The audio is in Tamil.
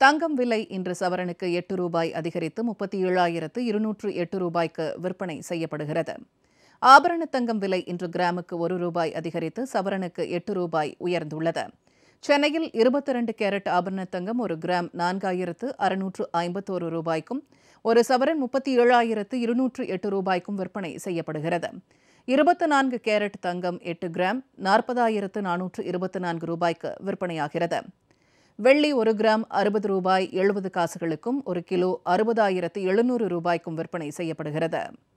தங்கம் விலை இன்று சவரனுக்கு எட்டு ரூபாய் அதிகரித்து முப்பத்தி ஏழாயிரத்து இருநூற்று எட்டு ரூபாய்க்கு விற்பனை செய்யப்படுகிறது ஆபரண தங்கம் விலை இன்று கிராமுக்கு ஒரு ரூபாய் அதிகரித்து சவரனுக்கு எட்டு ரூபாய் உயர்ந்துள்ளது சென்னையில் இருபத்தி ரெண்டு கேரட் ஆபரண தங்கம் ஒரு கிராம் நான்காயிரத்து அறுநூற்று ஐம்பத்தோரு ரூபாய்க்கும் ஒரு சவரன் முப்பத்தி ஏழாயிரத்து இருநூற்று எட்டு ரூபாய்க்கும் விற்பனை செய்யப்படுகிறது இருபத்தி நான்கு கேரட் தங்கம் எட்டு கிராம் நாற்பதாயிரத்து நானூற்று இருபத்தி நான்கு ரூபாய்க்கு விற்பனையாகிறது வெள்ளி ஒரு கிராம் அறுபது ரூபாய் எழுபது காசுகளுக்கும் ஒரு கிலோ அறுபதாயிரத்து எழுநூறு ரூபாய்க்கும் விற்பனை செய்யப்படுகிறது